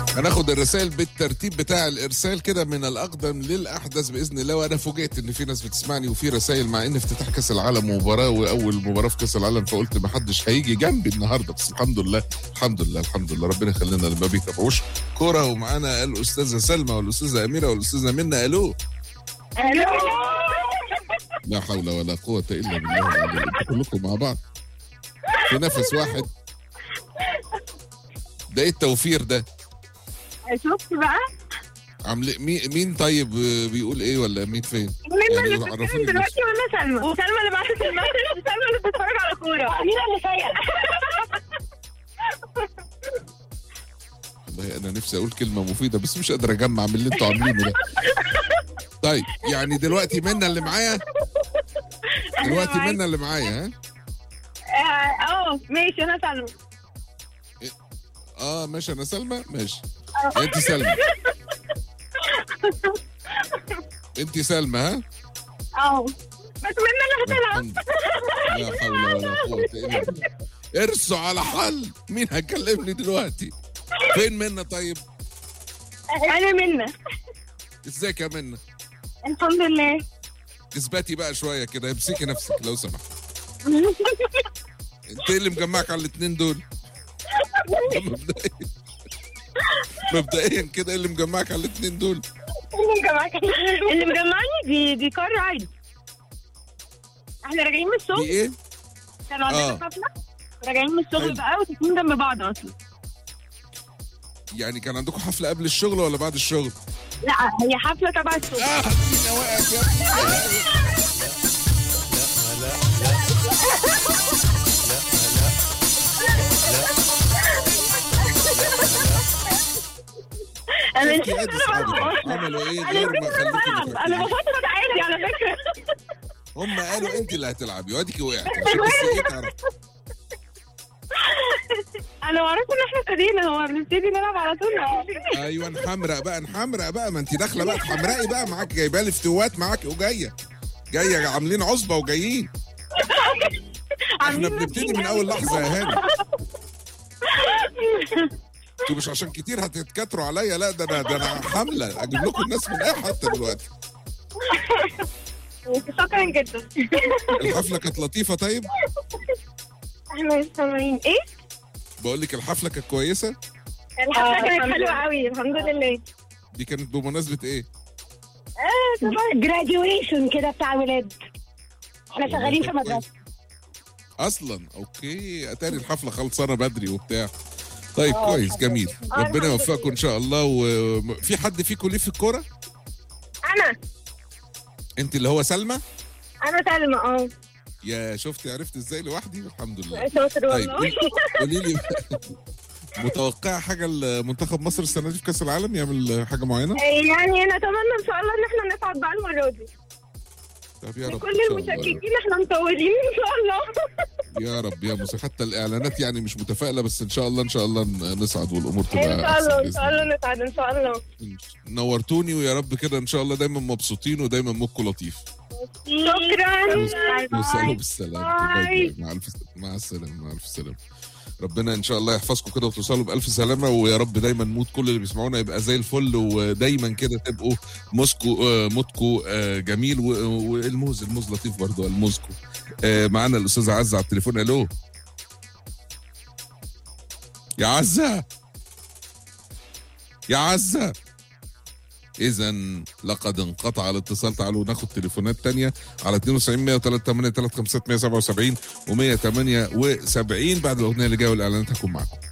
هناخد الرسائل بالترتيب بتاع الارسال كده من الاقدم للاحدث باذن الله وانا فوجئت ان في ناس بتسمعني وفي رسائل مع ان افتتاح كاس العالم مباراه واول مباراه في كاس العالم فقلت ما حدش هيجي جنبي النهارده بس الحمد لله الحمد لله الحمد لله ربنا يخلينا اللي ما بيتابعوش كوره ومعانا الاستاذه سلمى والاستاذه اميره والاستاذه منى الو الو لا حول ولا قوه الا بالله العلي انتوا كلكم مع بعض في نفس واحد ده ايه التوفير ده شفت بقى عامل مين مين طيب آه، بيقول ايه ولا مين فين؟ مين اللي عرفوني بتتكلم دلوقتي ولا سلمى وسلمى اللي بعتت المسج وسلمى اللي بتتفرج على كوره مين اللي سايق والله انا نفسي اقول كلمه مفيده بس مش قادر اجمع من اللي انتوا عاملينه ده طيب يعني دلوقتي منا اللي معايا دلوقتي منا اللي معايا ها اه آه، ماشي انا سلمى اه ماشي انا سلمى ماشي انت سلمى انت سلمى ها اه بس منا اللي هتلعب الحمد لا حول ولا قوه الا بالله ارسوا على حل مين هيكلمني دلوقتي فين منا طيب انا منا ازيك يا منا الحمد لله اثبتي بقى شويه كده امسكي نفسك لو سمحت انت ايه اللي مجمعك على الاثنين دول ده مبدئيا مبدئيا كده ايه اللي مجمعك على الاثنين دول اللي مجمعك اللي مجمعني دي دي كار رايد احنا راجعين من دي الشغل ايه كانوا عندنا آه. حفله راجعين من حلو. الشغل بقى وساكنين جنب بعض اصلا يعني كان عندكم حفله قبل الشغل ولا بعد الشغل لا هي حفله تبع الشغل اه ادينا واقف يا ابني. انا شفتي نسيت ادي إن أنا اصحابك بلعب. عملوا ايه انا غير نسيت ما إن أنا خليكي بلعب. انا متركزين بفكر عادي على فكره هم قالوا انت اللي هتلعبي واديكي وقعت عشان بس ايه تعرف انا ما اعرفش ان احنا ابتدينا هو بنبتدي نلعب على طول ايوه نحمرق بقى نحمرق بقى ما انت داخله بقى تحمرقي بقى معاك جايبه لي فتوات معاك وجايه جايه عاملين عصبه وجايين احنا عاملين بنبتدي من اول لحظه يا هاني انتوا مش عشان كتير هتتكاتروا عليا لا ده انا ده انا حمله اجيب لكم الناس من اي حته دلوقتي شكرا جدا الحفله كانت لطيفه طيب احنا مستمعين ايه؟ بقول لك الحفله كانت كويسه الحفله كانت حلوه قوي الحمد لله دي كانت بمناسبه ايه جراديويشن كده بتاع ولاد احنا شغالين في مدرسه اصلا اوكي اتاري الحفله خلصانه بدري وبتاع طيب آه، كويس الحمد جميل لله. آه، ربنا الحمد يوفقكم لله. ان شاء الله وفي حد فيكم ليه في الكوره انا انت اللي هو سلمى انا سلمى اه يا شفتي عرفت ازاي لوحدي الحمد لله شاطر طيب والله قولي- قولي لي متوقعه حاجه لمنتخب مصر السنه دي في كاس العالم يعمل حاجه معينه يعني نتمنى ان شاء الله ان احنا نصعد بقى المره دي طب يا رب كل إن شاء الله. المشككين احنا مطولين ان شاء الله يا رب يا موسى حتى الاعلانات يعني مش متفائله بس ان شاء الله ان شاء الله نصعد والامور تبقى ان شاء أحسن الله ان بإذن شاء الله نصعد ان شاء الله نورتوني ويا رب كده ان شاء الله دايما مبسوطين ودايما مودكم لطيف شكرا وصلوا بالسلامة باي. باي باي. مع الف مع السلامة مع الف سلامة ربنا ان شاء الله يحفظكم كده وتوصلوا بالف سلامه ويا رب دايما مود كل اللي بيسمعونا يبقى زي الفل ودايما كده تبقوا موسكو آه، مودكو آه، جميل و- والموز الموز لطيف برضه الموزكو آه، معانا الاستاذه عزه على التليفون الو يا عزه يا عزه اذا لقد انقطع الاتصال تعالوا ناخد تليفونات تانية على 92 103 8 3 5 177 و178 بعد الاغنيه اللي جايه والاعلانات هكون معاكم